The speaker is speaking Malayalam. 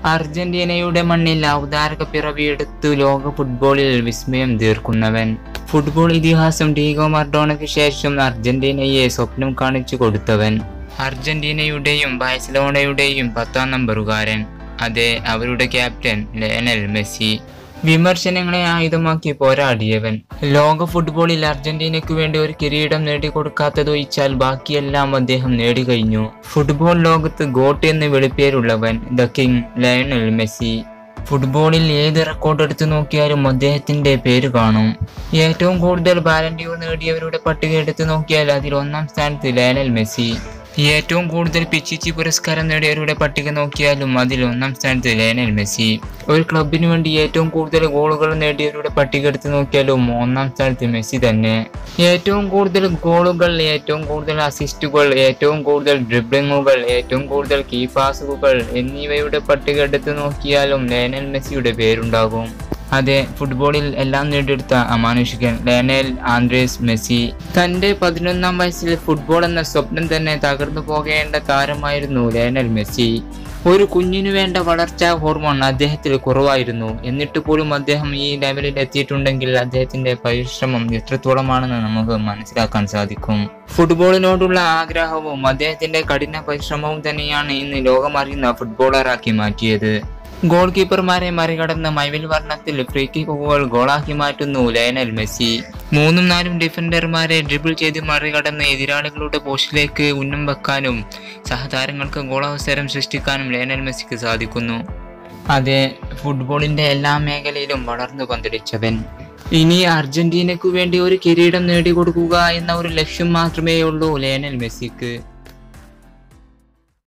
അർജന്റീനയുടെ മണ്ണിൽ ഔദാരക പിറവിയെടുത്തു ലോക ഫുട്ബോളിൽ വിസ്മയം തീർക്കുന്നവൻ ഫുട്ബോൾ ഇതിഹാസം ഡീഗോ മർഡോണയ്ക്ക് ശേഷം അർജന്റീനയെ സ്വപ്നം കാണിച്ചു കൊടുത്തവൻ അർജന്റീനയുടെയും ബാഴ്സലോണയുടെയും പത്താം നമ്പറുകാരൻ അതെ അവരുടെ ക്യാപ്റ്റൻ ലയണൽ മെസ്സി വിമർശനങ്ങളെ ആയുധമാക്കി പോരാടിയവൻ ലോക ഫുട്ബോളിൽ അർജന്റീനയ്ക്ക് വേണ്ടി ഒരു കിരീടം നേടിക്കൊടുക്കാത്തതൊഴിച്ചാൽ ബാക്കിയെല്ലാം അദ്ദേഹം നേടിക്കഴിഞ്ഞു ഫുട്ബോൾ ലോകത്ത് ഗോട്ട് എന്ന് വിളിപ്പേരുള്ളവൻ ദ കിങ് ലയണൽ മെസ്സി ഫുട്ബോളിൽ ഏത് റെക്കോർഡ് എടുത്തു നോക്കിയാലും അദ്ദേഹത്തിന്റെ പേര് കാണും ഏറ്റവും കൂടുതൽ ബാലൻഡിയോ നേടിയവരുടെ പട്ടിക എടുത്തു നോക്കിയാൽ അതിൽ ഒന്നാം സ്ഥാനത്ത് ലയണൽ മെസ്സി ഏറ്റവും കൂടുതൽ പിച്ചിച്ചി പുരസ്കാരം നേടിയവരുടെ പട്ടിക നോക്കിയാലും അതിൽ ഒന്നാം സ്ഥാനത്ത് ലയണൽ മെസ്സി ഒരു ക്ലബിന് വേണ്ടി ഏറ്റവും കൂടുതൽ ഗോളുകൾ നേടിയവരുടെ പട്ടിക എടുത്ത് നോക്കിയാലും ഒന്നാം സ്ഥാനത്ത് മെസ്സി തന്നെ ഏറ്റവും കൂടുതൽ ഗോളുകൾ ഏറ്റവും കൂടുതൽ അസിസ്റ്റുകൾ ഏറ്റവും കൂടുതൽ ഡ്രിബ്ലിങ്ങുകൾ ഏറ്റവും കൂടുതൽ കീ പാസുകൾ എന്നിവയുടെ പട്ടിക എടുത്ത് നോക്കിയാലും ലയണൽ മെസ്സിയുടെ പേരുണ്ടാകും അതെ ഫുട്ബോളിൽ എല്ലാം നേടിയെടുത്ത അമാനുഷികൻ ലയണൽ ആൻഡ്രേസ് മെസ്സി തന്റെ പതിനൊന്നാം വയസ്സിൽ ഫുട്ബോൾ എന്ന സ്വപ്നം തന്നെ തകർന്നു പോകേണ്ട താരമായിരുന്നു ലയണൽ മെസ്സി ഒരു കുഞ്ഞിനു വേണ്ട വളർച്ചാ ഹോർമോൺ അദ്ദേഹത്തിൽ കുറവായിരുന്നു എന്നിട്ട് പോലും അദ്ദേഹം ഈ ലെവലിൽ എത്തിയിട്ടുണ്ടെങ്കിൽ അദ്ദേഹത്തിന്റെ പരിശ്രമം എത്രത്തോളമാണെന്ന് നമുക്ക് മനസ്സിലാക്കാൻ സാധിക്കും ഫുട്ബോളിനോടുള്ള ആഗ്രഹവും അദ്ദേഹത്തിന്റെ കഠിന പരിശ്രമവും തന്നെയാണ് ഇന്ന് ലോകമറിയുന്ന ഫുട്ബോളറാക്കി മാറ്റിയത് ഗോൾ കീപ്പർമാരെ മറികടന്ന് മൈവിൽ വർണ്ണത്തിൽ ഫ്രീ കിക്കുകൾ ഗോളാക്കി മാറ്റുന്നു ലയണൽ മെസ്സി മൂന്നും നാലും ഡിഫൻഡർമാരെ ഡ്രിബിൾ ചെയ്ത് മറികടന്ന് എതിരാളികളുടെ പോസ്റ്റിലേക്ക് ഉന്നം വെക്കാനും സഹതാരങ്ങൾക്ക് ഗോളവസരം സൃഷ്ടിക്കാനും ലയണൽ മെസ്സിക്ക് സാധിക്കുന്നു അതെ ഫുട്ബോളിന്റെ എല്ലാ മേഖലയിലും വളർന്നു പന്തടിച്ചവൻ ഇനി അർജന്റീനയ്ക്കു വേണ്ടി ഒരു കിരീടം നേടിക്കൊടുക്കുക എന്ന ഒരു ലക്ഷ്യം മാത്രമേ ഉള്ളൂ ലയണൽ മെസ്സിക്ക്